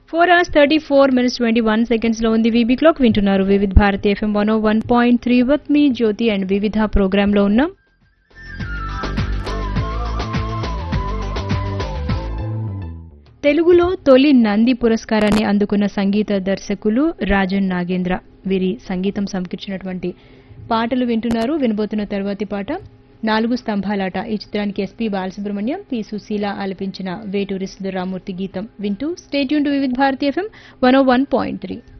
four hours thirty four minutes twenty one seconds లో ఉంది VB clock వింటున్నారు Vividh Bharati FM one one point three with me Jyothi and Vividh program లో ఉన్నాం తెలుగులో తొలి నంది పురస్కారాన్ని అందుకున్న సంగీత దర్శకులు రాజన్ నాగేంద్ర వీరి సంగీతం సమకూర్చినటువంటి పాటలు వింటున్నారు వినబోతున్న తర్వాతి పాట నాలుగు స్తంభాలాట ఈ చిత్రానికి ఎస్పీ బాలసుబ్రహ్మణ్యం పి సుశీల ఆలపించిన వేటూరి సుందరరామూర్తి గీతం వింటూ stay tuned to Vividh Bharati FM one one point three